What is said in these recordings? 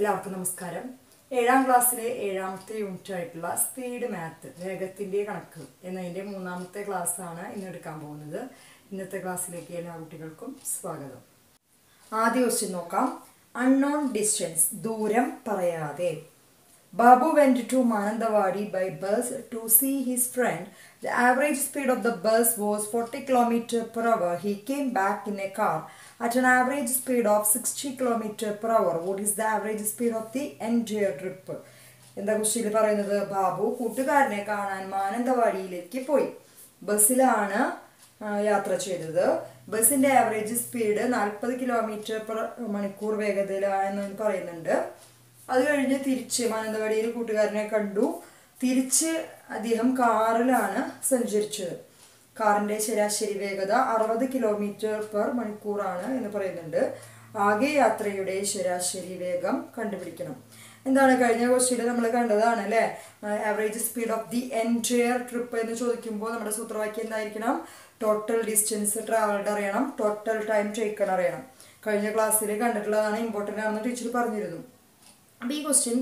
എല്ലാവർക്കും നമസ്കാരം ഏഴാം ക്ലാസ്സിലെ ഏഴാമത്തെ യൂണിറ്റ് ആയിട്ടുള്ള സ്പീഡ് മാത്ത് വേഗത്തിൻ്റെ കണക്ക് എന്നതിൻ്റെ മൂന്നാമത്തെ ക്ലാസ്സാണ് ഇന്ന് എടുക്കാൻ പോകുന്നത് ഇന്നത്തെ ക്ലാസ്സിലേക്ക് എല്ലാ കുട്ടികൾക്കും സ്വാഗതം ആദ്യ ക്വസ്റ്റ്യൻ നോക്കാം അൺനോൺ ഡിസ്റ്റൻസ് ദൂരം പറയാതെ Babu went to Manandawadi by bus to see his friend. The average speed of the bus was 40 km per hour. He came back in a car at an average speed of 60 km per hour. What is the average speed of the entire trip? എന്താ കുറിച്ചിൽ പറയുന്നത് ബാബു കൂട്ടുകാരനെ കാണാൻ മാനന്തവാടിയിലേക്ക് പോയി ബസ്സിലാണ് ആ, യാത്ര ചെയ്തത് ബസ്സിന്റെ ആവറേജ് സ്പീഡ് നാൽപ്പത് കിലോമീറ്റർ പെർ മണിക്കൂർ വേഗതയിലാണെന്ന് പറയുന്നുണ്ട് അത് കഴിഞ്ഞ് തിരിച്ച് മാനന്തവാടിയിൽ കൂട്ടുകാരനെ കണ്ടു തിരിച്ച് അദ്ദേഹം കാറിലാണ് സഞ്ചരിച്ചത് കാറിന്റെ ശരാശരി വേഗത അറുപത് കിലോമീറ്റർ പെർ മണിക്കൂറാണ് എന്ന് പറയുന്നുണ്ട് ആകെ യാത്രയുടെ ശരാശരി വേഗം കണ്ടുപിടിക്കണം എന്താണ് കഴിഞ്ഞ ക്വസ്റ്റ്യനിൽ നമ്മൾ കണ്ടതാണ് അല്ലേ average speed of the entire trip എന്ന് ചോദിക്കുമ്പോൾ നമ്മുടെ സൂത്രവാക്യം എന്തായിരിക്കണം ടോട്ടൽ ഡിസ്റ്റൻസ് ട്രാവൽഡ് അറിയണം ടോട്ടൽ ടൈം ടേക്കൺ അറിയണം കഴിഞ്ഞ ക്ലാസ്സിൽ കണ്ടിട്ടുള്ളതാണ് ഇമ്പോർട്ടൻ്റ് ആണെന്ന് ടീച്ചർ പറഞ്ഞിരുന്നു അപ്പോൾ ഈ ക്വസ്റ്റ്യൻ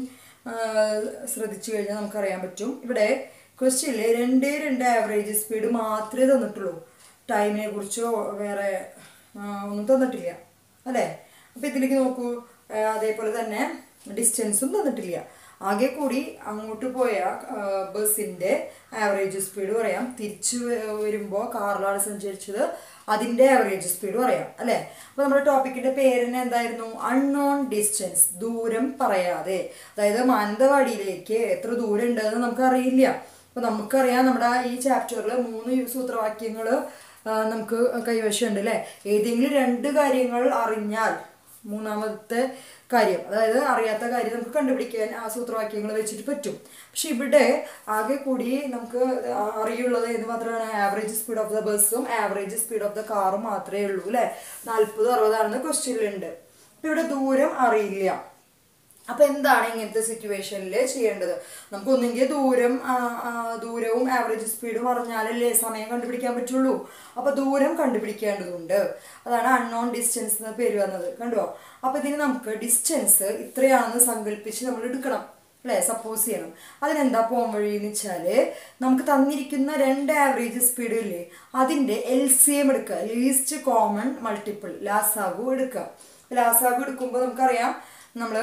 ശ്രദ്ധിച്ചു കഴിഞ്ഞാൽ നമുക്കറിയാൻ പറ്റും ഇവിടെ ക്വസ്റ്റ്യനിൽ രണ്ടേ രണ്ട് ആവറേജ് സ്പീഡ് മാത്രമേ തന്നിട്ടുള്ളൂ ടൈമിനെ കുറിച്ചോ വേറെ ആ, ഒന്നും തന്നിട്ടില്ല അല്ലേ അപ്പോൾ ഇതിലേക്ക് നോക്കൂ ആ, അതേപോലെ തന്നെ ഡിസ്റ്റൻസും തന്നിട്ടില്ല ആകെ കൂടി അങ്ങോട്ട് പോയ ബസ്സിൻ്റെ ആവറേജ് സ്പീഡ് പറയാം തിരിച്ചു വരുമ്പോൾ കാറിലാണ് സഞ്ചരിച്ചത് അതിൻ്റെ ആവറേജ് സ്പീഡ് പറയാം അല്ലേ അപ്പോൾ നമ്മുടെ ടോപ്പിക്കിൻ്റെ പേരിന് എന്തായിരുന്നു അൺനോൺ ഡിസ്റ്റൻസ് ദൂരം പറയാതെ അതായത് മാനന്തവാടിയിലേക്ക് എത്ര ദൂരം ഉണ്ടെന്ന് നമുക്കറിയില്ല അപ്പോൾ നമുക്കറിയാം നമ്മുടെ ഈ ചാപ്റ്ററിൽ മൂന്ന് സൂത്രവാക്യങ്ങൾ നമുക്ക് കൈവശമുണ്ട് അല്ലേ ഏതെങ്കിലും രണ്ട് കാര്യങ്ങൾ അറിഞ്ഞാൽ മൂന്നാമത്തെ കാര്യം അതായത് അറിയാത്ത കാര്യം നമുക്ക് കണ്ടുപിടിക്കാൻ ആ സൂത്രവാക്യങ്ങൾ വെച്ചിട്ട് പറ്റും പക്ഷെ ഇവിടെ ആകെ കൂടി നമുക്ക് അറിയുള്ളത് എന്ന് മാത്രമാണ് ആവറേജ് സ്പീഡ് ഓഫ് ദ ബസ്സും ആവറേജ് സ്പീഡ് ഓഫ് ദ കാറും മാത്രമേ ഉള്ളൂ അല്ലേ നാൽപ്പത് അറുപതാണെന്ന് ക്വസ്റ്റ്യനിലുണ്ട് അപ്പം ഇവിടെ ദൂരം അറിയില്ല അപ്പൊ എന്താണ് ഇങ്ങനത്തെ സിറ്റുവേഷനിൽ ചെയ്യേണ്ടത് നമുക്ക് ഒന്നെങ്കിൽ ദൂരം ആ, ആ, ദൂരവും ആവറേജ് സ്പീഡും അറിഞ്ഞാലല്ലേ സമയം കണ്ടുപിടിക്കാൻ പറ്റുള്ളൂ അപ്പൊ ദൂരം കണ്ടുപിടിക്കേണ്ടതുണ്ട് അതാണ് അൺനോൺ ഡിസ്റ്റൻസ് എന്ന പേര് വന്നത് കണ്ടോ അപ്പൊ ഇതിന് നമുക്ക് ഡിസ്റ്റൻസ് ഇത്രയാണെന്ന് സങ്കല്പിച്ച് നമ്മൾ എടുക്കണം അല്ലേ സപ്പോസ് ചെയ്യണം അതിനെന്താ പോകാൻ വഴി എന്ന് വെച്ചാല് നമുക്ക് തന്നിരിക്കുന്ന രണ്ട് ആവറേജ് സ്പീഡ് ഇല്ലേ അതിന്റെ എൽ സി എം എടുക്കുക ലീസ്റ്റ് കോമൺ മൾട്ടിപ്പിൾ ലാസാഗു എടുക്കുക ലാസാഗു എടുക്കുമ്പോൾ നമുക്കറിയാം നമ്മൾ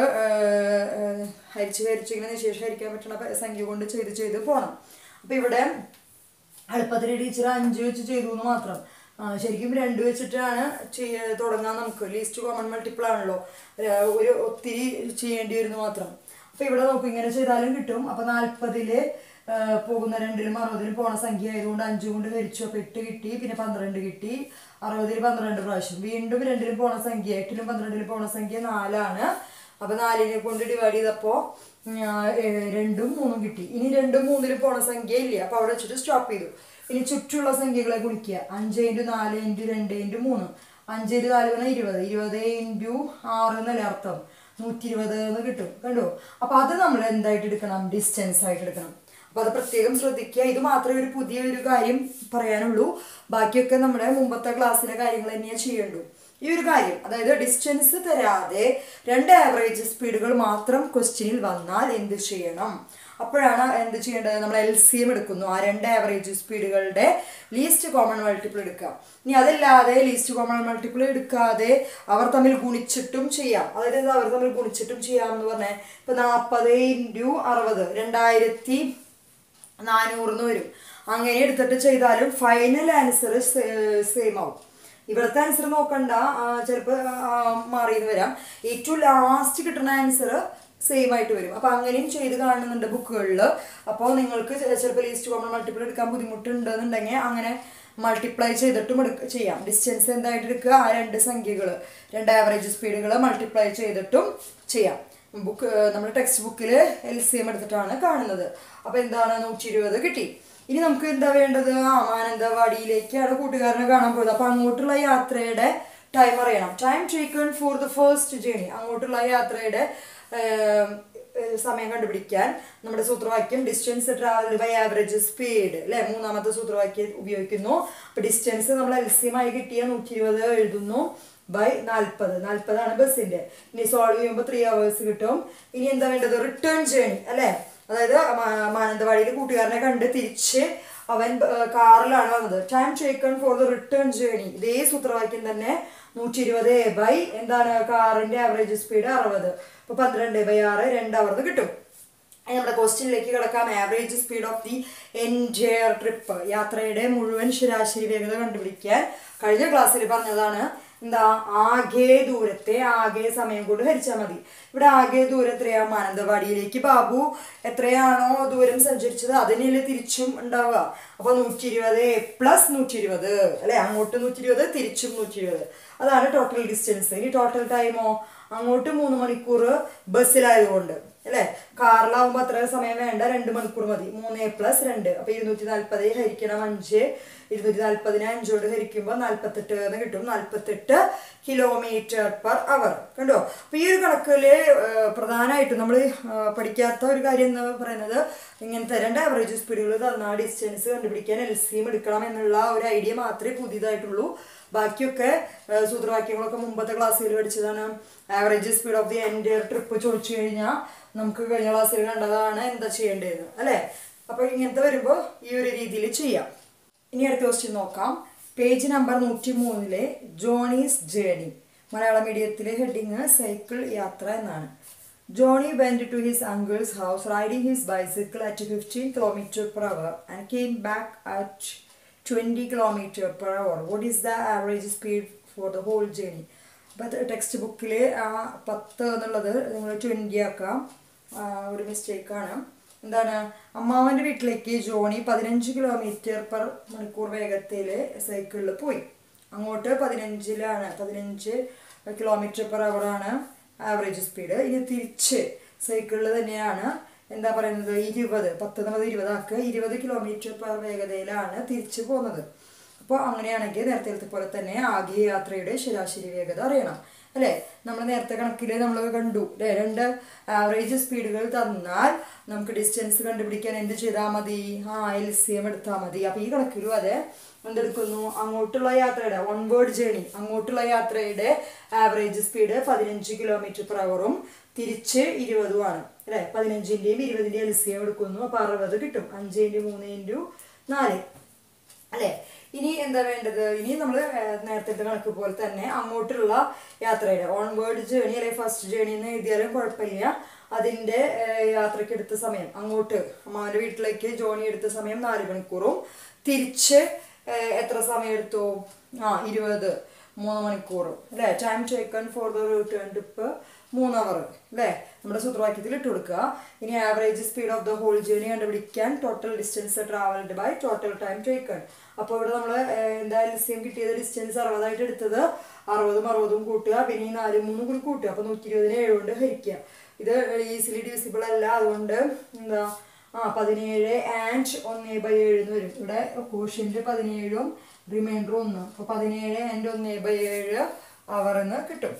ഹരിച്ച് ഹരിച്ചിങ്ങനെ ശേഷം ഹരിക്കാൻ പറ്റുന്ന പ- സംഖ്യ കൊണ്ട് ചെയ്ത് ചെയ്ത് പോകണം അപ്പം ഇവിടെ എളുപ്പത്തിൽ ടീച്ചർ അഞ്ച് വെച്ച് ചെയ്തു എന്ന് മാത്രം ആ, ശരിക്കും രണ്ട് വെച്ചിട്ടാണ് ചെയ്യ തുടങ്ങാൻ നമുക്ക് ലീസ്റ്റ് കോമൺ മൾട്ടിപ്പിൾ ആണല്ലോ ഏർ ഒരു ഒത്തിരി ചെയ്യേണ്ടി വരുന്നു മാത്രം അപ്പം ഇവിടെ നോക്കും ഇങ്ങനെ ചെയ്താലും കിട്ടും അപ്പം നാൽപ്പതില് പോകുന്ന രണ്ടിലും അറുപതിലും പോണ സംഖ്യ ആയതുകൊണ്ട് അഞ്ച് കൊണ്ട് ഹരിച്ചു അപ്പോൾ എട്ട് കിട്ടി പിന്നെ പന്ത്രണ്ട് കിട്ടി അറുപതിൽ പന്ത്രണ്ട് പ്രാവശ്യം വീണ്ടും രണ്ടിലും പോണ സംഖ്യ എട്ടിലും പന്ത്രണ്ടിലും പോണ സംഖ്യ നാലാണ് അപ്പൊ നാലിനെ കൊണ്ട് ഡിവൈഡ് ചെയ്തപ്പോ ഉം, ആ, ഏ, രണ്ടും മൂന്നും കിട്ടി ഇനി രണ്ടും മൂന്നിലും പോണ സംഖ്യ ഇല്ല അപ്പൊ അവിടെ വെച്ചിട്ട് സ്റ്റോപ്പ് ചെയ്തു ഇനി ചുറ്റുള്ള സംഖ്യകളെ ഗുണിക്കുക അഞ്ച് ഇൻറ്റു നാല് ഇൻറ്റു രണ്ട് ഇൻറ്റു മൂന്ന് അഞ്ച് ഇൻറ്റു നാല് പറഞ്ഞാൽ ഇരുപത് ഇരുപത് ഇൻറ്റു ആറ് എന്നല്ലേ അർത്ഥം നൂറ്റി ഇരുപത് എന്ന് കിട്ടും കണ്ടോ അപ്പൊ അത് നമ്മൾ എന്തായിട്ട് എടുക്കണം ഡിസ്റ്റൻസ് ആയിട്ട് എടുക്കണം അപ്പൊ അത് പ്രത്യേകം ശ്രദ്ധിക്കുക ഇത് മാത്രമേ ഒരു പുതിയ ഒരു കാര്യം പറയാനുള്ളൂ ബാക്കിയൊക്കെ നമ്മുടെ മുമ്പത്തെ ക്ലാസ്സിലെ കാര്യങ്ങൾ തന്നെയാണ് ചെയ്യേണ്ടു ഈ ഒരു കാര്യം അതായത് ഡിസ്റ്റൻസ് തരാതെ രണ്ട് ആവറേജ് സ്പീഡുകൾ മാത്രം ക്വസ്റ്റ്യനിൽ വന്നാൽ എന്ത് ചെയ്യണം അപ്പോഴാണ് എന്ത് ചെയ്യേണ്ടത് നമ്മൾ എൽ സി എം എടുക്കുന്നു ആ രണ്ട് ആവറേജ് സ്പീഡുകളുടെ ലീസ്റ്റ് കോമൺ മൾട്ടിപ്പിൾ എടുക്കുക ഇനി അതല്ലാതെ ലീസ്റ്റ് കോമൺ മൾട്ടിപ്പിൾ എടുക്കാതെ അവർ തമ്മിൽ ഗുണിച്ചിട്ടും ചെയ്യാം അതായത് അവർ തമ്മിൽ ഗുണിച്ചിട്ടും ചെയ്യാം എന്ന് പറഞ്ഞാൽ ഇപ്പൊ നാൽപ്പത് ഇൻറ്റു അറുപത് രണ്ടായിരത്തി നാനൂറിന് വരും അങ്ങനെ എടുത്തിട്ട് ചെയ്താലും ഫൈനൽ ആൻസർ സെയിം ആവും ഇവിടുത്തെ ആൻസർ നോക്കണ്ട ചിലപ്പോൾ മാറിയെന്ന് വരാം ഏറ്റവും ലാസ്റ്റ് കിട്ടുന്ന ആൻസർ സെയിം ആയിട്ട് വരും അപ്പോൾ അങ്ങനെയും ചെയ്ത് കാണുന്നുണ്ട് ബുക്കുകളിൽ അപ്പോൾ നിങ്ങൾക്ക് ചിലപ്പോൾ ലീസ്റ്റ് കോമൺ മൾട്ടിപ്പിൾ എടുക്കാൻ ബുദ്ധിമുട്ടുണ്ടെന്നുണ്ടെങ്കിൽ അങ്ങനെ മൾട്ടിപ്ലൈ ചെയ്തിട്ടും എടുക്ക ചെയ്യാം ഡിസ്റ്റൻസ് എന്തായിട്ട് എടുക്കുക ആ രണ്ട് സംഖ്യകൾ രണ്ട് ആവറേജ് സ്പീഡുകൾ മൾട്ടിപ്ലൈ ചെയ്തിട്ടും ചെയ്യാം ബുക്ക് നമ്മുടെ ടെക്സ്റ്റ് ബുക്കിൽ എൽ സി എം എടുത്തിട്ടാണ് കാണുന്നത് അപ്പോൾ എന്താണ് നൂറ്റി ഇരുപത് കിട്ടി ഇനി നമുക്ക് എന്താ വേണ്ടത് ആ മാനന്തവാടിയിലേക്കാണ് കൂട്ടുകാരനെ കാണാൻ പോയത് അപ്പോൾ അങ്ങോട്ടുള്ള യാത്രയുടെ ടൈം അറിയണം time taken for the first journey അങ്ങോട്ടുള്ള യാത്രയുടെ ഏഹ്, സമയം കണ്ടുപിടിക്കാൻ നമ്മുടെ സൂത്രവാക്യം distance travelled by average speed അല്ലെ മൂന്നാമത്തെ സൂത്രവാക്യം ഉപയോഗിക്കുന്നു അപ്പൊ ഡിസ്റ്റൻസ് നമ്മൾ എൽസിയമായി കിട്ടിയ നൂറ്റി ഇരുപത് എഴുതുന്നു ബൈ നാൽപ്പത് നാൽപ്പതാണ് ബസ്സിന്റെ ഇനി സോൾവ് ചെയ്യുമ്പോൾ ത്രീ അവേഴ്സ് കിട്ടും ഇനി എന്താ വേണ്ടത് റിട്ടേൺ ജേണി അല്ലെ അതായത് മാ- മാനന്തവാടിയിൽ കൂട്ടുകാരനെ കണ്ട് തിരിച്ച് അവൻ ഏർ, കാറിലാണ് വന്നത് time taken for the return journey ഇതേ സൂത്രവാക്യം തന്നെ നൂറ്റി ഇരുപത് ബൈ എന്താണ് കാറിന്റെ ആവറേജ് സ്പീഡ് അറുപത് അപ്പൊ പന്ത്രണ്ട് ബൈ ആറ് രണ്ട് അവർന്ന് കിട്ടും ഇനി നമ്മുടെ ക്വസ്റ്റ്യനിലേക്ക് കിടക്കാം average speed of the entire trip യാത്രയുടെ മുഴുവൻ ശരാശരി വേഗത കണ്ടുപിടിക്കാൻ കഴിഞ്ഞ ക്ലാസ്സിൽ പറഞ്ഞതാണ് എന്താ ആകെ ദൂരത്തെ ആകെ സമയം കൊണ്ട് ഹരിച്ചാൽ മതി ഇവിടെ ആകെ ദൂരം എത്രയാ മാനന്തവാടിയിലേക്ക് ബാബു എത്രയാണോ ദൂരം സഞ്ചരിച്ചത് അതിനല്ലേ തിരിച്ചും ഉണ്ടാവുക അപ്പൊ നൂറ്റി ഇരുപത് പ്ലസ് നൂറ്റി ഇരുപത് അല്ലെ അങ്ങോട്ട് നൂറ്റി ഇരുപത് തിരിച്ചും നൂറ്റി ഇരുപത് അതാണ് ടോട്ടൽ ഡിസ്റ്റൻസ് ഇനി ടോട്ടൽ ടൈമോ അങ്ങോട്ട് മൂന്ന് മണിക്കൂർ ബസ്സിലായതുകൊണ്ട് അല്ലെ കാറിലാവുമ്പോൾ അത്ര സമയം വേണ്ട രണ്ട് മണിക്കൂർ മതി മൂന്ന് പ്ലസ് രണ്ട് അപ്പൊ ഇരുന്നൂറ്റി നാല്പത് ഹരിക്കണം അഞ്ച് ഇരുന്നൂറ്റി നാല്പതിനെ അഞ്ചോട് ഹരിക്കുമ്പോൾ നാല്പത്തെട്ട് എന്ന് കിട്ടും നാല്പത്തെട്ട് കിലോമീറ്റർ പെർ അവർ കണ്ടോ അപ്പൊ ഈ ഒരു കണക്കില് ഏർ, പ്രധാനമായിട്ടും നമ്മൾ പഠിക്കാത്ത ഒരു കാര്യം എന്ന് പറയുന്നത് ഇങ്ങനത്തെ രണ്ട് ആവറേജ് സ്പീഡുകൾ തന്ന ഡിസ്റ്റൻസ് കണ്ടുപിടിക്കാൻ എൽ സിയും എടുക്കണം എന്നുള്ള ഒരു ഐഡിയ മാത്രമേ പുതിയതായിട്ടുള്ളൂ ബാക്കിയൊക്കെ ഏർ, സൂത്രവാക്യങ്ങളൊക്കെ മുമ്പത്തെ ക്ലാസ്സിൽ പഠിച്ചതാണ് average speed of the entire trip ചോദിച്ചു കഴിഞ്ഞാൽ നമുക്ക് കഴിഞ്ഞ ക്ലാസ്സിൽ കണ്ടതാണ് എന്താ ചെയ്യേണ്ടത് അല്ലേ അപ്പോൾ ഇങ്ങനത്തെ വരുമ്പോൾ ഈ ഒരു രീതിയിൽ ചെയ്യാം ഇനി അടുത്ത ക്വസ്റ്റ്യൻ നോക്കാം പേജ് നമ്പർ നൂറ്റി മൂന്നിലെ ജോണീസ് ജേണി മലയാള മീഡിയത്തിലെ ഹെഡിങ് സൈക്കിൾ യാത്ര എന്നാണ് Johnny went to his uncle's house riding his bicycle at fifteen kilometre per hour and came back at twenty kilometre per hour what is the average speed for the whole journey അപ്പോൾ text ബുക്കിൽ ആ പത്ത് എന്നുള്ളത് നിങ്ങൾ twenty ആക്കാം ആ, ഒരു മിസ്റ്റേക്കാണ് എന്താണ് അമ്മാവൻ്റെ വീട്ടിലേക്ക് ജോണി പതിനഞ്ച് കിലോമീറ്റർ പെർ മണിക്കൂർ വേഗത്തിൽ സൈക്കിളിൽ പോയി അങ്ങോട്ട് പതിനഞ്ചിലാണ് പതിനഞ്ച് കിലോമീറ്റർ പെർ ആണ് ആവറേജ് സ്പീഡ് ഇനി തിരിച്ച് സൈക്കിളിൽ തന്നെയാണ് എന്താ പറയുന്നത് ഇരുപത് പത്ത് എന്നുള്ളത് ഇരുപതാക്കുക ഇരുപത് കിലോമീറ്റർ പെർ വേഗതയിലാണ് തിരിച്ചു പോകുന്നത് അപ്പോൾ അങ്ങനെയാണെങ്കിൽ നേരത്തെ പോലെ തന്നെ ആകെ യാത്രയുടെ ശരാശരി വേഗത അറിയണം അല്ലേ നമ്മൾ നേരത്തെ കണക്കിൽ നമ്മൾ കണ്ടു അല്ലേ രണ്ട് ആവറേജ് സ്പീഡുകൾ തന്നാൽ നമുക്ക് ഡിസ്റ്റൻസ് കണ്ടുപിടിക്കാൻ എന്ത് ചെയ്താൽ മതി ആ എൽ സി എം എടുത്താൽ മതി അപ്പോൾ ഈ കണക്കിലും അതെ എന്തെടുക്കുന്നു അങ്ങോട്ടുള്ള യാത്രയുടെ വൺ വേർഡ് ജേണി അങ്ങോട്ടുള്ള യാത്രയുടെ ആവറേജ് സ്പീഡ് പതിനഞ്ച് കിലോമീറ്റർ പെർ അവറും തിരിച്ച് ഇരുപതുമാണ് അല്ലേ പതിനഞ്ചിൻ്റെയും ഇരുപതിൻ്റെയും എൽ സി എം എടുക്കുന്നു അപ്പോൾ അറുപത് കിട്ടും അഞ്ച് ഇൻറ്റു മൂന്ന് ഇൻറ്റു നാല് അല്ലേ ഇനി എന്താ വേണ്ടത് ഇനി നമ്മൾ നേരത്തെ കണക്ക് പോലെ തന്നെ അങ്ങോട്ടുള്ള യാത്രയുടെ ഓൺ വേർഡ് ജേണി അല്ലെങ്കിൽ ഫസ്റ്റ് ജേണി എന്ന് എഴുതിയാലും കുഴപ്പമില്ല അതിൻ്റെ യാത്രയ്ക്ക് എടുത്ത സമയം അങ്ങോട്ട് അമ്മാവൻ്റെ വീട്ടിലേക്ക് ജോണി എടുത്ത സമയം നാല് മണിക്കൂറും തിരിച്ച് ഏഹ്, എത്ര സമയം എടുത്തു ആ ഇരുപത് മൂന്ന് മണിക്കൂർ അല്ലേ time taken for the return trip മൂന്ന് അവർ അല്ലേ നമ്മുടെ സൂത്രവാക്യത്തിൽ ഇട്ട് കൊടുക്കുക ഇനി average speed of the whole journey കണ്ടുപിടിക്കാൻ total distance travelled by total time taken അപ്പോൾ ഇവിടെ നമ്മൾ എന്താ എൽസിയം കിട്ടിയത് ഡിസ്റ്റൻസ് അറുപതായിട്ട് എടുത്തത് അറുപതും അറുപതും കൂട്ടുക പിന്നെ ഈ നാലും മൂന്നും കൂടി കൂട്ടുക അപ്പോൾ നൂറ്റി ഇരുപതിന് ഏഴ് കൊണ്ട് ഹരിക്കുക ഇത് ഈസിലി ഡിവിസിബിൾ അല്ല അതുകൊണ്ട് എന്താ ആ പതിനേഴ് ആൻഡ് ഒന്ന് ബൈ ഏഴ് എന്ന് വരും ഇവിടെ കോഷ്യൻ്റ് പതിനേഴും റിമൈൻഡർ ഒന്ന് അപ്പോൾ പതിനേഴ് ആൻഡ് ഒന്ന് ബൈ ഏഴ് അവർ എന്ന് കിട്ടും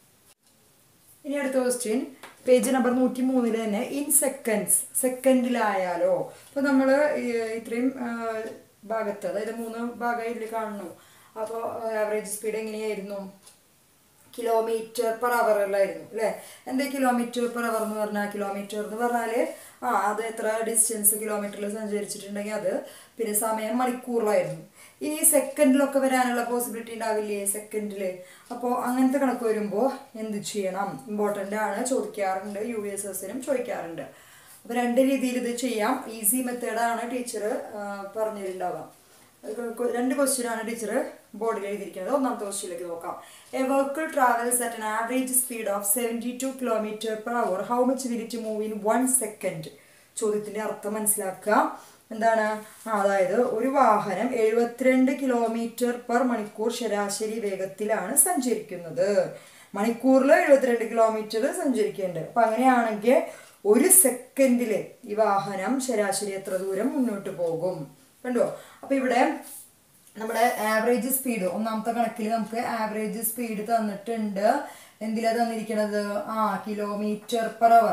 ഇനി അടുത്ത ക്വസ്റ്റ്യൻ പേജ് നമ്പർ നൂറ്റി മൂന്നിൽ തന്നെ ഇൻ സെക്കൻഡ്സ് സെക്കൻഡിലായാലോ അപ്പോൾ നമ്മൾ ഇത്രയും ആ, ഭാഗത്ത് അതായത് മൂന്ന് ഭാഗം കാണുന്നു അപ്പോൾ ആവറേജ് സ്പീഡ് എങ്ങനെയായിരുന്നു കിലോമീറ്റർ പെർ അവറിലായിരുന്നു അല്ലേ എന്താ കിലോമീറ്റർ പെർ അവർ എന്ന് പറഞ്ഞാൽ കിലോമീറ്റർ എന്ന് പറഞ്ഞാൽ ആ അത് എത്ര ഡിസ്റ്റൻസ് കിലോമീറ്ററിൽ സഞ്ചരിച്ചിട്ടുണ്ടെങ്കിൽ അത് പിന്നെ സമയം മണിക്കൂറിലായിരുന്നു ഈ സെക്കൻഡിലൊക്കെ വരാനുള്ള പോസിബിലിറ്റി ഉണ്ടാവില്ലേ സെക്കൻഡിൽ അപ്പോൾ അങ്ങനത്തെ കണക്ക് വരുമ്പോൾ എന്ത് ചെയ്യണം ഇമ്പോർട്ടൻ്റ് ആണ് ചോദിക്കാറുണ്ട് യു എസ് എസിനും ചോദിക്കാറുണ്ട് അപ്പോൾ രണ്ട് രീതിയിൽ ഇത് ചെയ്യാം ഈസി മെത്തേഡാണ് ടീച്ചർ പറഞ്ഞിട്ടുണ്ടാവാം രണ്ട് ക്വസ്റ്റ്യൻ ആണ് ടീച്ചർ ബോർഡിൽ എഴുതിയിരിക്കുന്നത് ഒന്നാമത്തെ ക്വസ്റ്റ്യനിലേക്ക് നോക്കാം a vehicle travels at an average speed of seventy two kilometre per hour how much will it move in one second ചോദ്യത്തിന്റെ അർത്ഥം മനസ്സിലാക്കുക എന്താണ് ആ, അതായത് ഒരു വാഹനം എഴുപത്തിരണ്ട് കിലോമീറ്റർ പെർ മണിക്കൂർ ശരാശരി വേഗത്തിലാണ് സഞ്ചരിക്കുന്നത് മണിക്കൂറിൽ എഴുപത്തിരണ്ട് കിലോമീറ്റർ സഞ്ചരിക്കേണ്ടത് അപ്പൊ അങ്ങനെയാണെങ്കിൽ ഒരു സെക്കൻഡിൽ ഈ വാഹനം ശരാശരി എത്ര ദൂരം മുന്നോട്ട് പോകും കണ്ടോ അപ്പൊ ഇവിടെ നമ്മുടെ ആവറേജ് സ്പീഡ് ഒന്നാമത്തെ കണക്കിൽ നമുക്ക് ആവറേജ് സ്പീഡ് തന്നിട്ടുണ്ട് എന്തിലാ തന്നിരിക്കുന്നത് ആ കിലോമീറ്റർ പെർ അവർ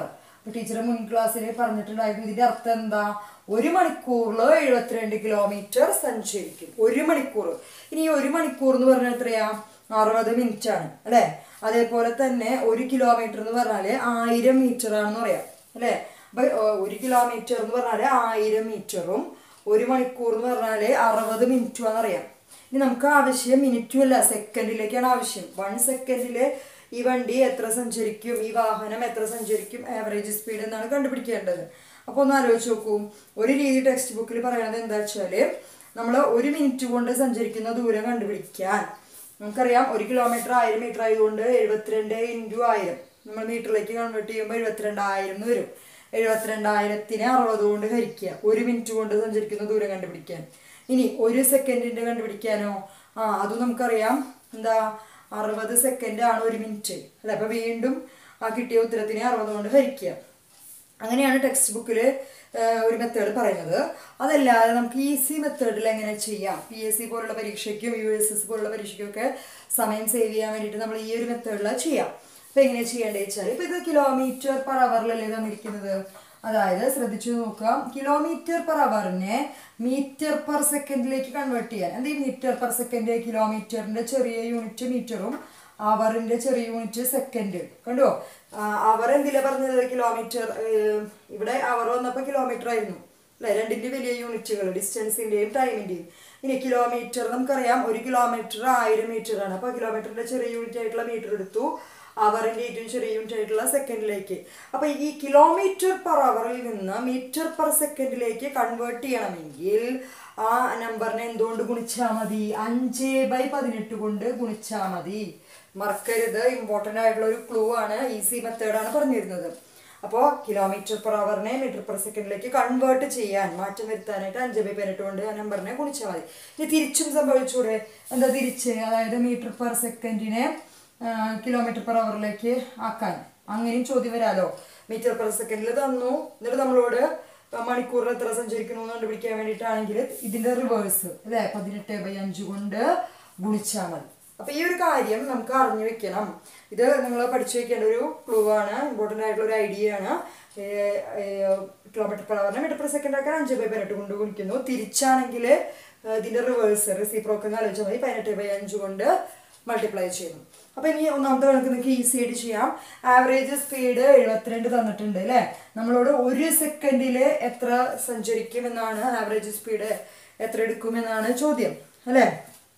അപ്പൊ ടീച്ചർ മുൻ ക്ലാസ്സിൽ പറഞ്ഞിട്ടുണ്ടായിരുന്നു ഇതിന്റെ അർത്ഥം എന്താ ഒരു മണിക്കൂറിൽ എഴുപത്തിരണ്ട് കിലോമീറ്റർ സഞ്ചരിക്കും ഒരു മണിക്കൂർ ഇനി ഈ ഒരു മണിക്കൂർ എന്ന് പറഞ്ഞാൽ എത്രയാ അറുപത് മിനിറ്റ് ആണ് അല്ലെ അതേപോലെ തന്നെ ഒരു കിലോമീറ്റർ എന്ന് പറഞ്ഞാല് ആയിരം മീറ്റർ ആണെന്ന് പറയാം അല്ലെ അപ്പൊ ഏർ, ഒരു കിലോമീറ്റർ എന്ന് പറഞ്ഞാല് ആയിരം മീറ്ററും ഒരു മണിക്കൂർ എന്ന് പറഞ്ഞാല് അറുപത് മിനിറ്റും ആണെന്നറിയാം ഇനി നമുക്ക് ആവശ്യം മിനിറ്റും അല്ല സെക്കൻഡിലേക്കാണ് ആവശ്യം വൺ സെക്കൻഡില് ഈ വണ്ടി എത്ര സഞ്ചരിക്കും ഈ വാഹനം എത്ര സഞ്ചരിക്കും ആവറേജ് സ്പീഡ് എന്നാണ് കണ്ടുപിടിക്കേണ്ടത് അപ്പോൾ ഒന്ന് ആലോചിച്ച് നോക്കൂ ഒരു രീതി ടെക്സ്റ്റ് ബുക്കിൽ പറയുന്നത് എന്താ വെച്ചാല് നമ്മൾ ഒരു മിനിറ്റ് കൊണ്ട് സഞ്ചരിക്കുന്ന ദൂരം കണ്ടുപിടിക്കാൻ നമുക്കറിയാം ഒരു കിലോമീറ്റർ ആയിരം മീറ്റർ ആയതുകൊണ്ട് എഴുപത്തിരണ്ട് ഇൻറ്റു ആയിരം നമ്മൾ മീറ്ററിലേക്ക് കൺവേർട്ട് ചെയ്യുമ്പോൾ എഴുപത്തിരണ്ടായിരം എന്ന് വരും എഴുപത്തിരണ്ടായിരത്തിനെ അറുപത് കൊണ്ട് ഹരിക്കുക ഒരു മിനിറ്റ് കൊണ്ട് സഞ്ചരിക്കുന്ന ദൂരം കണ്ടുപിടിക്കാൻ ഇനി ഒരു സെക്കൻഡിന്റെ കണ്ടുപിടിക്കാനോ ആ അതും നമുക്കറിയാം എന്താ അറുപത് സെക്കൻഡ് ആണ് ഒരു മിനിറ്റ് അല്ലെ അപ്പൊ വീണ്ടും ആ കിട്ടിയ ഉത്തരത്തിനെ അറുപത് കൊണ്ട് ഹരിക്കുക അങ്ങനെയാണ് ടെക്സ്റ്റ് ബുക്കിൽ ഒരു മെത്തേഡ് പറയുന്നത് അതല്ലാതെ നമുക്ക് ഈസി മെത്തേഡിൽ എങ്ങനെ ചെയ്യാം പി എസ് സി പോലുള്ള പരീക്ഷയ്ക്കും യു എസ് എസ് പോലുള്ള പരീക്ഷയ്ക്കും ഒക്കെ സമയം സേവ് ചെയ്യാൻ വേണ്ടിയിട്ട് നമ്മൾ ഈ ഒരു മെത്തേഡിൽ ചെയ്യാം അപ്പൊ എങ്ങനെയാ ചെയ്യേണ്ടത് വെച്ചാൽ ഇപ്പൊ ഇത് കിലോമീറ്റർ പെർ അവറിലല്ലേ തന്നിരിക്കുന്നത് അതായത് ശ്രദ്ധിച്ചു നോക്കാം കിലോമീറ്റർ പെർ അവറിനെ മീറ്റർ പെർ സെക്കൻഡിലേക്ക് കൺവേർട്ട് ചെയ്യാൻ എന്താ ഈ മീറ്റർ പെർ സെക്കൻഡ് കിലോമീറ്ററിന്റെ ചെറിയ യൂണിറ്റ് മീറ്ററും അവറിന്റെ ചെറിയ യൂണിറ്റ് സെക്കൻഡ് കണ്ടോ അവർ എന്തിലാ പറഞ്ഞത് കിലോമീറ്റർ ഇവിടെ അവർ വന്നപ്പോൾ കിലോമീറ്റർ ആയിരുന്നു അല്ലെ രണ്ടിന്റെ വലിയ യൂണിറ്റുകൾ ഡിസ്റ്റൻസിന്റെയും ടൈമിന്റെയും ഇനി കിലോമീറ്റർ നമുക്കറിയാം ഒരു കിലോമീറ്റർ ആയിരം മീറ്റർ ആണ് അപ്പൊ കിലോമീറ്ററിന്റെ ചെറിയ യൂണിറ്റ് ആയിട്ടുള്ള മീറ്റർ എടുത്തു അവറിന്റെ ഏറ്റവും ചെറിയ യൂണിറ്റ് ആയിട്ടുള്ള സെക്കൻഡിലേക്ക് അപ്പൊ ഈ കിലോമീറ്റർ പെർ അവറിൽ നിന്ന് മീറ്റർ പെർ സെക്കൻഡിലേക്ക് കൺവേർട്ട് ചെയ്യണമെങ്കിൽ ആ നമ്പറിനെ എന്തുകൊണ്ട് ഗുണിച്ചാൽ മതി അഞ്ച് ബൈ പതിനെട്ട് കൊണ്ട് ഗുണിച്ചാൽ മതി മറക്കരുത് ഇമ്പോർട്ടൻ്റ് ആയിട്ടുള്ള ഒരു ക്ലൂ ആണ് ഈസി മെത്തേഡാണ് പറഞ്ഞിരുന്നത് അപ്പോൾ കിലോമീറ്റർ പെർ അവറിനെ മീറ്റർ പെർ സെക്കൻഡിലേക്ക് കൺവേർട്ട് ചെയ്യാൻ മാറ്റം വരുത്താനായിട്ട് അഞ്ച് ബൈ പതിനെട്ട് കൊണ്ട് ആ നമ്പറിനെ ഗുണിച്ചാൽ മതി ഇനി തിരിച്ചും സംഭവിച്ചൂടെ എന്താ തിരിച്ച് അതായത് മീറ്റർ പെർ സെക്കൻഡിനെ കിലോമീറ്റർ പെർ അവറിലേക്ക് ആക്കാൻ അങ്ങനെയും ചോദ്യം വരാലോ മീറ്റർ പെർ സെക്കൻഡിൽ തന്നു എന്നിട്ട് നമ്മളോട് മണിക്കൂറിൽ എത്ര സഞ്ചരിക്കുന്നു എന്ന് കണ്ടുപിടിക്കാൻ വേണ്ടിയിട്ടാണെങ്കിൽ ഇതിന്റെ റിവേഴ്സ് അല്ലെ പതിനെട്ട് ബൈ അഞ്ച് കൊണ്ട് ഗുണിച്ചാൽ മതി അപ്പൊ ഈ ഒരു കാര്യം നമുക്ക് അറിഞ്ഞു വെക്കണം ഇത് നിങ്ങൾ പഠിച്ചു വെക്കേണ്ട ഒരു ക്ലൂ ആണ് ഇമ്പോർട്ടൻ്റ് ആയിട്ടുള്ള ഒരു ഐഡിയ ആണ് കിലോമീറ്റർ പെർ അവറിനെ മീറ്റർ പെർ സെക്കൻഡ് ആക്കാൻ അഞ്ച് ബൈ പതിനെട്ട് കൊണ്ട് ഗുണിക്കുന്നു തിരിച്ചാണെങ്കിൽ ഇതിന്റെ റിവേഴ്സ് റെസിപ്രോക്ക് എന്ന് ആലോചിച്ചാൽ മതി പതിനെട്ട് ബൈ അഞ്ച് കൊണ്ട് മൾട്ടിപ്ലൈ ചെയ്യുന്നു അപ്പൊ ഇനി ഒന്നാമത്തെ കണക്ക് നിങ്ങൾക്ക് ഈസി ആയിട്ട് ചെയ്യാം ആവറേജ് സ്പീഡ് എഴുപത്തിരണ്ട് തന്നിട്ടുണ്ട് അല്ലേ നമ്മളോട് ഒരു സെക്കൻഡിൽ എത്ര സഞ്ചരിക്കും എന്നാണ് ആവറേജ് സ്പീഡ് എത്ര എടുക്കുമെന്നാണ് ചോദ്യം അല്ലേ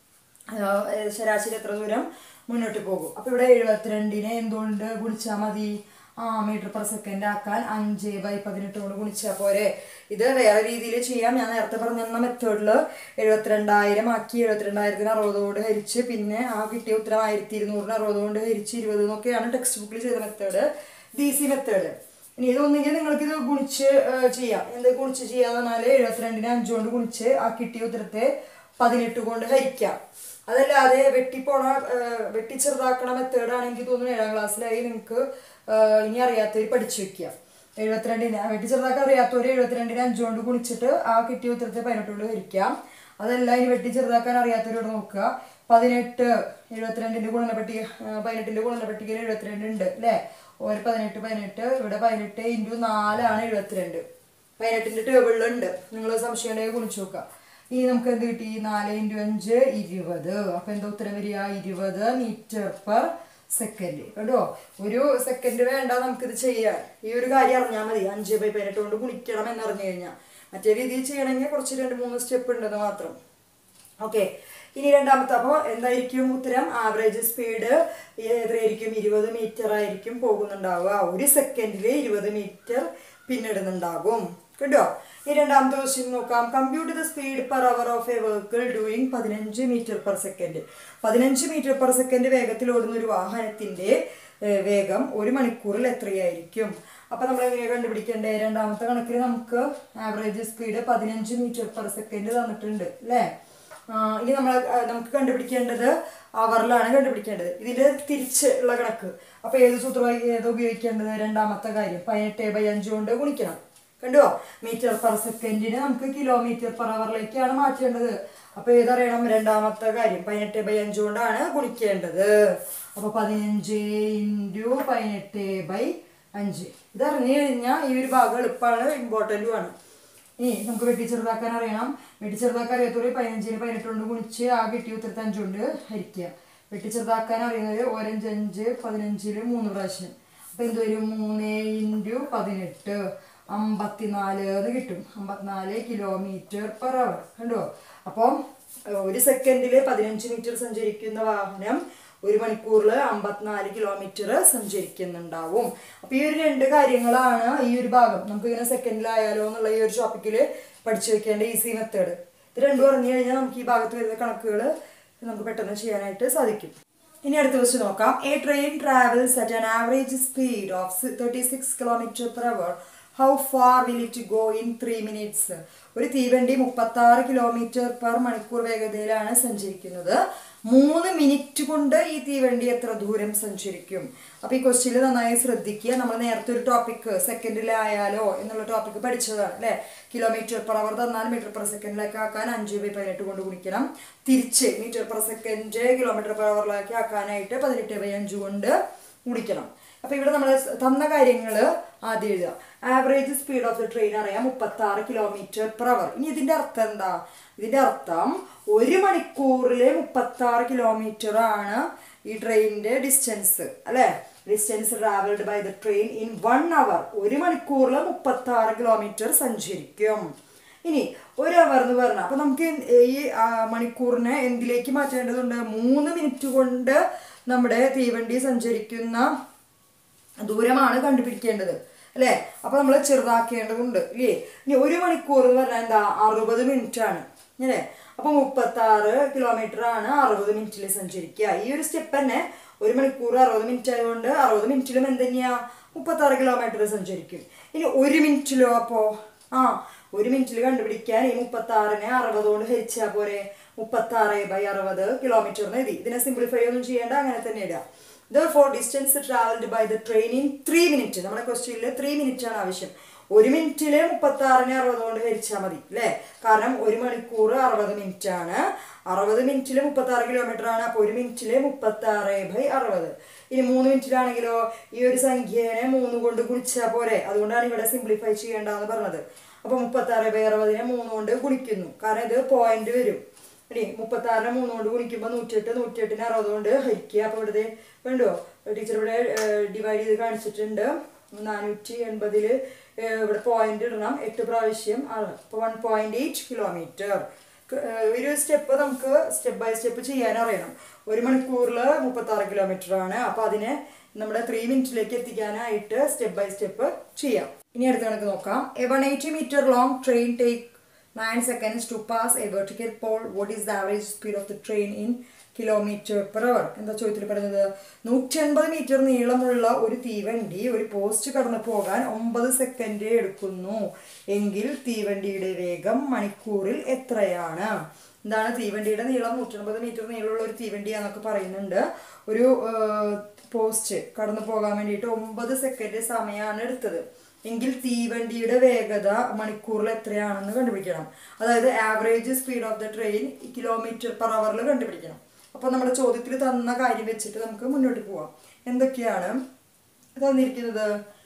ആഹ് ശരാശരി എത്ര ദൂരം മുന്നോട്ട് പോകും അപ്പൊ ഇവിടെ എഴുപത്തിരണ്ടിനെ എന്തുകൊണ്ട് ഗുണിച്ചാൽ മതി ആ മീറ്റർ പെർ സെക്കൻഡ് ആക്കാൻ അഞ്ച് ബൈ പതിനെട്ട് കൊണ്ട് ഗുണിച്ചാൽ പോരെ ഇത് വേറെ രീതിയിൽ ചെയ്യാം ഞാൻ നേരത്തെ പറഞ്ഞ മെത്തേഡിൽ എഴുപത്തിരണ്ടായിരം ആക്കി എഴുപത്തിരണ്ടായിരത്തിന് അറുപത് കൊണ്ട് ഹരിച്ച് പിന്നെ ആ കിട്ടിയ ഉത്തരം ആയിരത്തി ഇരുന്നൂറിന് അറുപത് കൊണ്ട് ഹരിച്ച് ഇരുപത് എന്നൊക്കെയാണ് ടെക്സ്റ്റ് ബുക്കിൽ ചെയ്ത മെത്തേഡ് ഡി സി മെത്തേഡ് ഇനി ഇതൊന്നെങ്കിൽ നിങ്ങൾക്ക് ഇത് ഗുണിച്ച് ഏഹ്, ചെയ്യാം എന്ത് ഗുണിച്ച് ചെയ്യാന്ന് പറഞ്ഞാൽ എഴുപത്തിരണ്ടിന് അഞ്ച് കൊണ്ട് ഗുണിച്ച് ആ കിട്ടിയ ഉത്തരത്തെ പതിനെട്ട് കൊണ്ട് ഹരിക്കാം അതല്ലാതെ വെട്ടിപ്പോണ ഏഹ്, വെട്ടിച്ചെറുതാക്കണ മെത്തേഡ് ആണെങ്കിൽ തോന്നുന്നു ഏഴാം ക്ലാസ്സിലായി നിങ്ങൾക്ക് ഏഹ്, ഇനി അറിയാത്തവർ പഠിച്ചു വെക്കുക എഴുപത്തിരണ്ടിന് വെട്ടിച്ചെറുതാക്കാൻ അറിയാത്തവർ എഴുപത്തിരണ്ടിന് അഞ്ച് കൊണ്ട് ഗുണിച്ചിട്ട് ആ കിട്ടിയ ഉത്തരത്തെ പതിനെട്ട് കൊണ്ട് ഹരിക്കാം അതല്ല ഇനി വെട്ടി ചെറുതാക്കാൻ അറിയാത്തവരോട് നോക്കുക പതിനെട്ട് എഴുപത്തിരണ്ടിന്റെ ഗുണന പട്ടിക ആ, പതിനെട്ടിന്റെ ഗുണന പട്ടികയിൽ എഴുപത്തിരണ്ട് ഉണ്ട് അല്ലേ ഒരു പതിനെട്ട് പതിനെട്ട് ഇവിടെ പതിനെട്ട് ഇൻറ്റു നാലാണ് എഴുപത്തിരണ്ട് പതിനെട്ടിന്റെ ടേബിളിലുണ്ട് നിങ്ങൾ സംശയം ഉണ്ടെങ്കിൽ ഗുണിച്ചു നോക്കുക ഇനി നമുക്ക് എന്ത് കിട്ടി നാല് ഇൻറ്റു അഞ്ച് ഇരുപത് അപ്പൊ എന്താ ഉത്തരം വരിക ഇരുപത് മീറ്റർ പെർ സെക്കൻഡ് കേട്ടോ ഒരു സെക്കൻഡ് വേണ്ട നമുക്കിത് ചെയ്യാൻ ഈ ഒരു കാര്യം അറിഞ്ഞാൽ മതി അഞ്ച് ബൈ പതിനെട്ട് കൊണ്ട് ഗുണിക്കണം എന്ന് അറിഞ്ഞു കഴിഞ്ഞാൽ മറ്റേ രീതിയിൽ ചെയ്യണമെങ്കിൽ കുറച്ച് രണ്ട് മൂന്ന് സ്റ്റെപ്പ് ഉണ്ടെന്ന് മാത്രം ഓക്കെ ഇനി രണ്ടാമത്തെ അപ്പോൾ എന്തായിരിക്കും ഉത്തരം ആവറേജ് സ്പീഡ് എത്രയായിരിക്കും ഇരുപത് മീറ്റർ ആയിരിക്കും പോകുന്നുണ്ടാവുക ഒരു സെക്കൻഡിൽ ഇരുപത് മീറ്റർ പിന്നിടുന്നുണ്ടാകും കേട്ടോ ഈ രണ്ടാമത്തെ ക്വസ്റ്റ്യൻ നോക്കാം compute the speed per hour of a vehicle doing പതിനഞ്ച് മീറ്റർ പെർ സെക്കൻഡ് പതിനഞ്ച് മീറ്റർ പെർ സെക്കൻഡ് വേഗത്തിൽ ഓടുന്ന ഒരു വാഹനത്തിന്റെ ഏഹ്, വേഗം ഒരു മണിക്കൂറിൽ എത്രയായിരിക്കും അപ്പൊ നമ്മൾ എങ്ങനെയാണ് കണ്ടുപിടിക്കേണ്ടത് രണ്ടാമത്തെ കണക്കിൽ നമുക്ക് ആവറേജ് സ്പീഡ് പതിനഞ്ച് മീറ്റർ പെർ സെക്കൻഡ് തന്നിട്ടുണ്ട് അല്ലേ ആ, ഇനി നമ്മൾ നമുക്ക് കണ്ടുപിടിക്കേണ്ടത് അവറിലാണ് കണ്ടുപിടിക്കേണ്ടത് ഇതിന്റെ തിരിച്ച് ഉള്ള കണക്ക് അപ്പൊ ഏത് സൂത്രമായി ഏത് ഉപയോഗിക്കേണ്ടത് രണ്ടാമത്തെ കാര്യം പതിനെട്ട് ബൈ അഞ്ച് കൊണ്ട് ഗുണിക്കണം കണ്ടോ മീറ്റർ പെർ സെക്കൻഡിന് നമുക്ക് കിലോമീറ്റർ പെർ അവറിലേക്കാണ് മാറ്റേണ്ടത് അപ്പൊ ഏതറിയണം രണ്ടാമത്തെ കാര്യം പതിനെട്ട് ബൈ അഞ്ച് കൊണ്ടാണ് ഗുണിക്കേണ്ടത് അപ്പൊ പതിനഞ്ച് ഇൻറ്റു പതിനെട്ട് ബൈ അഞ്ച് ഇത് അറിഞ്ഞു കഴിഞ്ഞാൽ ഈ ഒരു ഭാഗം എളുപ്പമാണ് ഇമ്പോർട്ടൻറ്റുമാണ് ഇനി നമുക്ക് വെട്ടി ചെറുതാക്കാൻ അറിയണം വെട്ടി ചെറുതാക്കാൻ അറിയാത്തവര് പതിനഞ്ചിന് പതിനെട്ട് കൊണ്ട് ഗുണിച്ച് ആ കിട്ടിയ ഉത്തരത്തി അഞ്ച് കൊണ്ട് ഹരിക്കുക വെട്ടി ചെറുതാക്കാൻ അറിയുന്നത് ഓരഞ്ച് അഞ്ച് പതിനഞ്ചില് മൂന്ന് പ്രാവശ്യം അപ്പം എന്ത് വരും മൂന്ന് ഇൻറ്റു പതിനെട്ട് അമ്പത്തിനാല് എന്ന് കിട്ടും അമ്പത്തിനാല് കിലോമീറ്റർ പെർ അവർ കണ്ടോ അപ്പം ഏഹ്, ഒരു സെക്കൻഡിൽ പതിനഞ്ച് മീറ്റർ സഞ്ചരിക്കുന്ന വാഹനം ഒരു മണിക്കൂറിൽ അമ്പത്തിനാല് കിലോമീറ്റർ സഞ്ചരിക്കുന്നുണ്ടാവും അപ്പൊ ഈ ഒരു രണ്ട് കാര്യങ്ങളാണ് ഈ ഒരു ഭാഗം നമുക്ക് ഇങ്ങനെ സെക്കൻഡിലായാലോ എന്നുള്ള ഈ ഒരു ടോപ്പിക്കിൽ പഠിച്ചു വെക്കേണ്ട ഈസി മെത്തേഡ് ഇത് രണ്ടും അറിഞ്ഞു കഴിഞ്ഞാൽ നമുക്ക് ഈ ഭാഗത്ത് വരുന്ന കണക്കുകൾ നമുക്ക് പെട്ടെന്ന് ചെയ്യാനായിട്ട് സാധിക്കും ഇനി അടുത്ത ക്വസ്റ്റ് നോക്കാം a train travels at an average speed of thirty six kilometre per hour how far will it go in three minutes ഒരു തീവണ്ടി മുപ്പത്തി ആറ് കിലോമീറ്റർ പെർ മണിക്കൂർ വേഗതയിലാണ് സഞ്ചരിക്കുന്നത് മൂന്ന് മിനിറ്റ് കൊണ്ട് ഈ തീവണ്ടി എത്ര ദൂരം സഞ്ചരിക്കും അപ്പൊ ഈ ക്വസ്റ്റ്യനിൽ നന്നായി ശ്രദ്ധിക്കുക നമ്മൾ നേരത്തെ ഒരു ടോപ്പിക് സെക്കൻഡിലായാലോ എന്നുള്ള ടോപ്പിക് പഠിച്ചതാണ് അല്ലെ കിലോമീറ്റർ പെർ അവർ തന്നാൽ മീറ്റർ പെർ സെക്കൻഡിലേക്ക് ആക്കാൻ അഞ്ച് ബൈ പതിനെട്ട് കൊണ്ട് ഗുണിക്കണം തിരിച്ച് metre per second kilometre per അവറിലേക്ക് ആക്കാനായിട്ട് പതിനെട്ട് ബൈ അഞ്ച് കൊണ്ട് ഗുണിക്കണം അപ്പൊ ഇവിടെ നമ്മൾ തന്ന കാര്യങ്ങൾ ആദ്യം എഴുതുക average speed of the train അറിയാം മുപ്പത്തി ആറ് കിലോമീറ്റർ പെർ അവർ ഇനി ഇതിന്റെ അർത്ഥം എന്താ ഇതിന്റെ അർത്ഥം ഒരു മണിക്കൂറിലെ മുപ്പത്തി ആറ് കിലോമീറ്റർ ആണ് ഈ ട്രെയിനിന്റെ ഡിസ്റ്റൻസ് അല്ലെ distance travelled by the train in one hour ഒരു മണിക്കൂറിൽ മുപ്പത്തി ആറ് കിലോമീറ്റർ സഞ്ചരിക്കും ഇനി ഒരു അവർ എന്ന് പറഞ്ഞാൽ അപ്പൊ നമുക്ക് ഈ ആ, മണിക്കൂറിനെ എന്തിലേക്ക് മാറ്റേണ്ടതുണ്ട് മൂന്ന് മിനിറ്റ് കൊണ്ട് നമ്മുടെ തീവണ്ടി സഞ്ചരിക്കുന്ന ദൂരമാണ് കണ്ടുപിടിക്കേണ്ടത് അല്ലേ അപ്പൊ നമ്മൾ ചെറുതാക്കേണ്ടതുണ്ട് ഇല്ലേ ഇനി ഒരു മണിക്കൂർ എന്ന് പറഞ്ഞാൽ എന്താ അറുപത് മിനിറ്റ് ആണ് അല്ലേ അപ്പൊ മുപ്പത്തി ആറ് കിലോമീറ്റർ ആണ് അറുപത് മിനിറ്റിൽ സഞ്ചരിക്കുക ഈ ഒരു സ്റ്റെപ്പ് തന്നെ ഒരു മണിക്കൂർ അറുപത് മിനിറ്റ് ആയതുകൊണ്ട് അറുപത് മിനിറ്റിലും എന്തെന്നെയാ മുപ്പത്തി ആറ് കിലോമീറ്റർ സഞ്ചരിക്കും ഇനി ഒരു മിനിറ്റിലോ അപ്പോ ആ ഒരു മിനിറ്റിൽ കണ്ടുപിടിക്കാൻ ഈ മുപ്പത്തി ആറിനെ അറുപത് കൊണ്ട് ഹരിച്ചാൽ പോരെ മുപ്പത്തി ആറ് ബൈ അറുപത് കിലോമീറ്റർ എന്ന് എഴുതി ഇതിനെ സിംപ്ലിഫൈ ഒന്നും ചെയ്യേണ്ട അങ്ങനെ തന്നെ ഇടുക for distance travelled by the train in three minute നമ്മുടെ ക്വസ്റ്റ്യനിൽ ത്രീ മിനിറ്റ് ആണ് ആവശ്യം ഒരു മിനിറ്റില് മുപ്പത്തി ആറിന് അറുപത് കൊണ്ട് ഹരിച്ചാൽ മതി അല്ലേ കാരണം ഒരു മണിക്കൂർ അറുപത് മിനിറ്റ് ആണ് അറുപത് മിനിറ്റില് മുപ്പത്തി ആറ് കിലോമീറ്റർ ആണ് അപ്പോൾ ഒരു മിനിറ്റില് മുപ്പത്തി ആറ് ബൈ അറുപത് ഇനി മൂന്ന് മിനിറ്റിലാണെങ്കിലോ ഈ ഒരു സംഖ്യേനെ മൂന്ന് കൊണ്ട് ഗുണിച്ചാൽ പോരെ അതുകൊണ്ടാണ് ഇവിടെ സിംപ്ലിഫൈ ചെയ്യേണ്ടതെന്ന് പറഞ്ഞത് അപ്പോൾ മുപ്പത്തി ആറ് ബൈ അറുപതിനെ മൂന്ന് കൊണ്ട് ഗുണിക്കുന്നു കാരണം ഇത് പോയിന്റ് വരും ഇനി മുപ്പത്തി ആറിനെ മൂന്ന് കൊണ്ട് ഗുണിക്കുമ്പോൾ നൂറ്റിയെട്ട് നൂറ്റിയെട്ടിന് അറുപത് കൊണ്ട് ഹരിക്കുക അപ്പോൾ ഇവിടുത്തെ വേണ്ടോ ടീച്ചർ ഇവിടെ ഡിവൈഡ് ചെയ്ത് കാണിച്ചിട്ടുണ്ട് നാനൂറ്റി എൺപതില് ഇവിടെ പോയിന്റ് ഇടണം എട്ട് പ്രാവശ്യം ആണ് അപ്പോൾ വൺ പോയിന്റ് എയ്റ്റ് കിലോമീറ്റർ ഒരു സ്റ്റെപ്പ് നമുക്ക് സ്റ്റെപ്പ് ബൈ സ്റ്റെപ്പ് ചെയ്യാൻ അറിയണം ഒരു മണിക്കൂറിൽ മുപ്പത്തി ആറ് കിലോമീറ്റർ ആണ് അപ്പോൾ അതിനെ നമ്മുടെ ത്രീ മിനിറ്റിലേക്ക് എത്തിക്കാനായിട്ട് സ്റ്റെപ്പ് ബൈ സ്റ്റെപ്പ് ചെയ്യാം ഇനി അടുത്ത കണക്ക് നോക്കാം a one eighty metre long train take nine seconds to pass a vertical pole what is the average speed of the train in kilometre per hour എന്താ ചോദ്യത്തിൽ പറയുന്നത് നൂറ്റി അൻപത് മീറ്റർ നീളമുള്ള ഒരു തീവണ്ടി ഒരു പോസ്റ്റ് കടന്നു പോകാൻ ഒമ്പത് സെക്കൻഡ് എടുക്കുന്നു എങ്കിൽ തീവണ്ടിയുടെ വേഗം മണിക്കൂറിൽ എത്രയാണ് എന്താണ് തീവണ്ടിയുടെ നീളം നൂറ്റൻപത് മീറ്റർ നീളമുള്ള ഒരു തീവണ്ടിയാന്നൊക്കെ പറയുന്നുണ്ട് ഒരു പോസ്റ്റ് കടന്നു പോകാൻ വേണ്ടിയിട്ട് ഒമ്പത് സെക്കൻഡ് സമയമാണ് എടുത്തത് എങ്കിൽ തീവണ്ടിയുടെ വേഗത മണിക്കൂറിൽ എത്രയാണെന്ന് കണ്ടുപിടിക്കണം അതായത് average speed of the train kilometre per അവറിൽ കണ്ടുപിടിക്കണം അപ്പോൾ നമ്മുടെ ചോദ്യത്തിൽ തന്ന കാര്യം വെച്ചിട്ട് നമുക്ക് മുന്നോട്ട് പോവാം എന്തൊക്കെയാണ് തന്നിരിക്കുന്നത്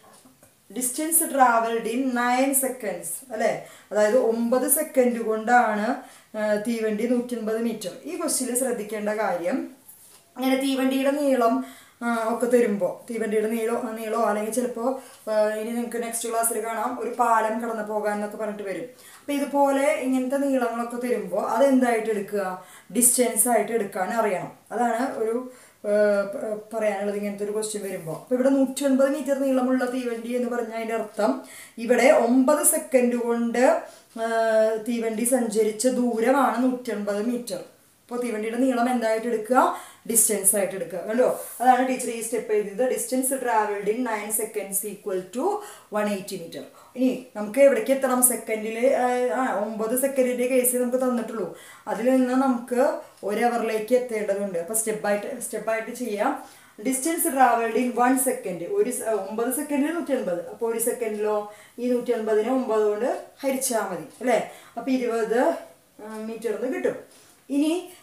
distance travelled in nine seconds അല്ലേ അതായത് ഒമ്പത് സെക്കൻഡ് കൊണ്ടാണ് ആ, തീവണ്ടി നൂറ്റൻപത് മീറ്റർ ഈ ക്വസ്റ്റ്യനിൽ ശ്രദ്ധിക്കേണ്ട കാര്യം അങ്ങനെ തീവണ്ടിയുടെ നീളം ആ, ഒക്കെ തരുമ്പോൾ തീവണ്ടിയുടെ നീളോ നീളോ അല്ലെങ്കിൽ ചിലപ്പോൾ ഇനി നിങ്ങൾക്ക് നെക്സ്റ്റ് ക്ലാസ്സിൽ കാണാം ഒരു പാലം കടന്നു പോകാൻ എന്നൊക്കെ പറഞ്ഞിട്ട് വരും അപ്പോൾ ഇതുപോലെ ഇങ്ങനത്തെ നീളങ്ങളൊക്കെ തരുമ്പോൾ അതെന്തായിട്ട് എടുക്കുക ഡിസ്റ്റൻസ് ആയിട്ട് എടുക്കാൻ അറിയണം അതാണ് ഒരു ആ, പ- പറയാനുള്ളത് ഇങ്ങനത്തെ ഒരു ക്വസ്റ്റ്യൻ വരുമ്പോൾ അപ്പോൾ ഇവിടെ നൂറ്റി ഒൻപത് മീറ്റർ നീളമുള്ള തീവണ്ടി എന്ന് പറഞ്ഞാൽ അതിൻ്റെ അർത്ഥം ഇവിടെ ഒമ്പത് സെക്കൻഡ് കൊണ്ട് ആ, തീവണ്ടി സഞ്ചരിച്ച ദൂരമാണ് നൂറ്റൻപത് മീറ്റർ അപ്പോൾ തീവണ്ടിയുടെ നീളം എന്തായിട്ട് എടുക്കുക ഡിസ്റ്റൻസ് ആയിട്ട് എടുക്കുക കണ്ടോ അതാണ് ടീച്ചർ ഈ സ്റ്റെപ്പ് എഴുതിയത് distance travelled in nine seconds equal to one eighty metre ഇനി നമുക്ക് എവിടേക്ക് എത്തണം സെക്കൻഡിൽ ഒമ്പത് സെക്കൻഡിന്റെ കേസ് നമുക്ക് തന്നിട്ടുള്ളൂ അതിൽ നിന്ന് നമുക്ക് ഒരു അവറിലേക്ക് എത്തേണ്ടതുണ്ട് അപ്പോൾ സ്റ്റെപ്പായിട്ട് സ്റ്റെപ്പായിട്ട് ചെയ്യാം distance travelled in one second ഒരു സ- ഒമ്പത് സെക്കൻഡിൽ നൂറ്റി അൻപത് അപ്പോൾ ഒരു സെക്കൻഡിലോ ഈ നൂറ്റി അൻപതിനെ ഒമ്പത് കൊണ്ട് ഹരിച്ചാൽ മതി അല്ലേ അപ്പോൾ ഇരുപത് മീറ്റർ എന്ന് കിട്ടും ഇനി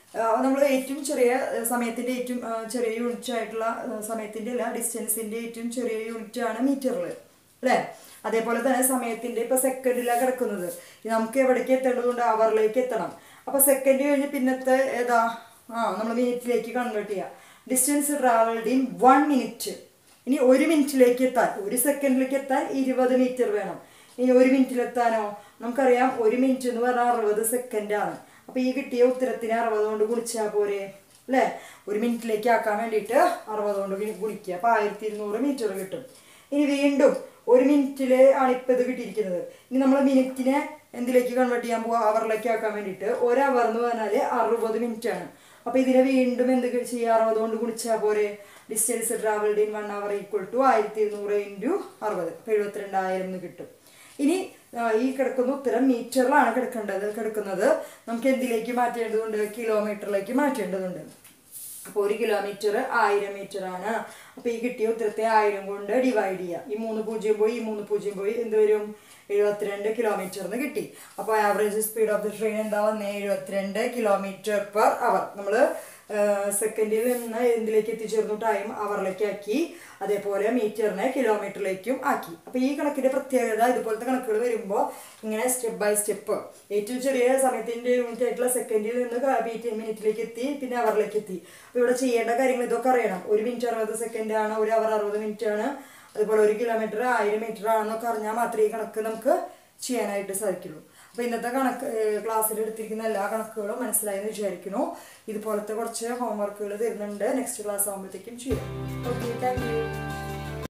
നമ്മൾ ഏറ്റവും ചെറിയ ആ, സമയത്തിന്റെ ഏറ്റവും ആ, ചെറിയ യൂണിറ്റ് ആയിട്ടുള്ള ആ, സമയത്തിന്റെ അല്ല ഡിസ്റ്റൻസിന്റെ ഏറ്റവും ചെറിയ യൂണിറ്റ് ആണ് മീറ്ററിൽ അല്ലേ അതേപോലെ തന്നെ സമയത്തിന്റെ ഇപ്പൊ സെക്കൻഡിലാണ് കിടക്കുന്നത് ഇത് നമുക്ക് എവിടേക്ക് എത്തേണ്ടതുണ്ട് അവറിലേക്ക് എത്തണം അപ്പൊ സെക്കൻഡ് കഴിഞ്ഞ് പിന്നത്തെ ഏതാ ആ നമ്മൾ മിനിറ്റിലേക്ക് കൺവേർട്ട് ചെയ്യാം distance travelled in one minute ഇനി ഒരു മിനിറ്റിലേക്ക് എത്താൻ ഒരു സെക്കൻഡിലേക്ക് എത്താൻ ഇരുപത് മീറ്റർ വേണം ഇനി ഒരു മിനിറ്റിലെത്താനോ നമുക്കറിയാം ഒരു മിനിറ്റ് എന്ന് പറഞ്ഞാൽ അറുപത് സെക്കൻഡാണ് അപ്പോൾ ഈ കിട്ടിയ ഉത്തരത്തിന് അറുപത് കൊണ്ട് ഗുണിച്ചാൽ പോരെ അല്ലേ ഒരു മിനിറ്റിലേക്ക് ആക്കാൻ വേണ്ടിയിട്ട് അറുപത് കൊണ്ട് ഗുണി- ഗുണിക്കുക അപ്പോൾ ആയിരത്തി ഇരുന്നൂറ് മീറ്റർ കിട്ടും ഇനി വീണ്ടും ഒരു മിനിറ്റിൽ ആണ് ഇപ്പം ഇത് കിട്ടിയിരിക്കുന്നത് ഇനി നമ്മൾ മിനിറ്റിനെ എന്തിലേക്ക് കൺവേർട്ട് ചെയ്യാൻ പോവുക അവറിലേക്ക് ആക്കാൻ വേണ്ടിയിട്ട് ഒരു അവർ എന്ന് പറഞ്ഞാൽ അറുപത് മിനിറ്റ് ആണ് അപ്പോൾ ഇതിനെ വീണ്ടും എന്ത് ചെയ്യുക അറുപത് കൊണ്ട് ഗുണിച്ചാൽ പോരെ distance travelled in one hour equal to ആയിരത്തി ഇരുന്നൂറ് ഇൻറ്റു അറുപത് അപ്പോൾ എഴുപത്തിരണ്ടായിരം എന്ന് കിട്ടും ഇനി ആ, ഈ കിടക്കുന്ന ഉത്തരം മീറ്ററിലാണ് കിടക്കേണ്ടത് കിടക്കുന്നത് നമുക്ക് എന്തിലേക്ക് മാറ്റേണ്ടതുണ്ട് കിലോമീറ്ററിലേക്ക് മാറ്റേണ്ടതുണ്ട് അപ്പോൾ ഒരു കിലോമീറ്റർ ആയിരം മീറ്റർ ആണ് അപ്പോൾ ഈ കിട്ടിയ ഉത്തരത്തെ ആയിരം കൊണ്ട് ഡിവൈഡ് ചെയ്യുക ഈ മൂന്ന് പൂജ്യം പോയി ഈ മൂന്ന് പൂജ്യം പോയി എന്ത് വരും എഴുപത്തിരണ്ട് കിലോമീറ്റർ എന്ന് കിട്ടി അപ്പോൾ average speed of the train എന്താ വന്നേ എഴുപത്തിരണ്ട് കിലോമീറ്റർ പെർ അവർ നമ്മൾ സെക്കൻഡിൽ നിന്ന് എന്തിലേക്ക് എത്തിച്ചേർന്നു ടൈം അവറിലേക്ക് ആക്കി അതേപോലെ മീറ്ററിനെ കിലോമീറ്ററിലേക്കും ആക്കി അപ്പോൾ ഈ കണക്കിന്റെ പ്രത്യേകത ഇതുപോലത്തെ കണക്കുകൾ വരുമ്പോൾ ഇങ്ങനെ സ്റ്റെപ്പ് ബൈ സ്റ്റെപ്പ് ഏറ്റവും ചെറിയ സമയത്തിന്റെ യൂണിറ്റ് ആയിട്ടുള്ള സെക്കൻഡിൽ നിന്ന് മീറ്റ് മിനിറ്റിലേക്ക് എത്തി പിന്നെ അവറിലേക്ക് എത്തി അപ്പോൾ ഇവിടെ ചെയ്യേണ്ട കാര്യങ്ങൾ ഇതൊക്കെ അറിയണം ഒരു മിനിറ്റ് അറുപത് സെക്കൻഡ് ആണ് ഒരു അവർ അറുപത് മിനിറ്റ് ആണ് അതുപോലെ ഒരു കിലോമീറ്റർ ആയിരം മീറ്റർ ആണെന്നൊക്കെ അറിഞ്ഞാൽ മാത്രമേ ഈ കണക്ക് നമുക്ക് ചെയ്യാനായിട്ട് സാധിക്കുള്ളൂ അപ്പോൾ ഇന്നത്തെ കണക്ക് ക്ലാസ്സിൽ എടുത്തിരിക്കുന്ന എല്ലാ കണക്കുകളും മനസ്സിലായെന്ന് വിചാരിക്കുന്നു ഇതുപോലത്തെ കുറച്ച് ഹോംവർക്കുകൾ തരുന്നുണ്ട് നെക്സ്റ്റ് ക്ലാസ് ആകുമ്പോഴത്തേക്കും ചെയ്യാം ഓക്കെ താങ്ക് യു